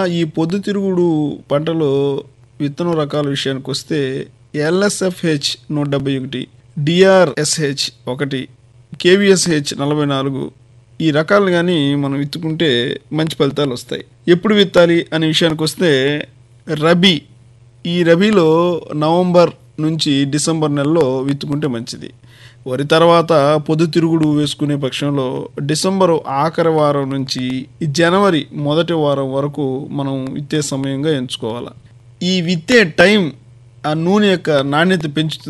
ఈ పొద్దుతిరుగుడు పంటలో విత్తనం రకాల విషయానికి వస్తే ఎల్ఎస్ఎఫ్హెచ్ నూట డెబ్బై ఒకటి డిఆర్ఎస్హెచ్ ఒకటి కేవీఎస్హెచ్ నలభై నాలుగు ఈ రకాలు కానీ మనం విత్తుకుంటే మంచి ఫలితాలు వస్తాయి ఎప్పుడు విత్తాలి అనే విషయానికి వస్తే రబీ ఈ రబీలో నవంబర్ నుంచి డిసెంబర్ నెలలో విత్తుకుంటే మంచిది వరి తర్వాత పొద్దుతిరుగుడు వేసుకునే పక్షంలో డిసెంబర్ ఆఖరి వారం నుంచి జనవరి మొదటి వారం వరకు మనం విత్తే సమయంగా ఎంచుకోవాలి ఈ విత్తే టైం ఆ నూనె యొక్క నాణ్యత పెంచుతుంది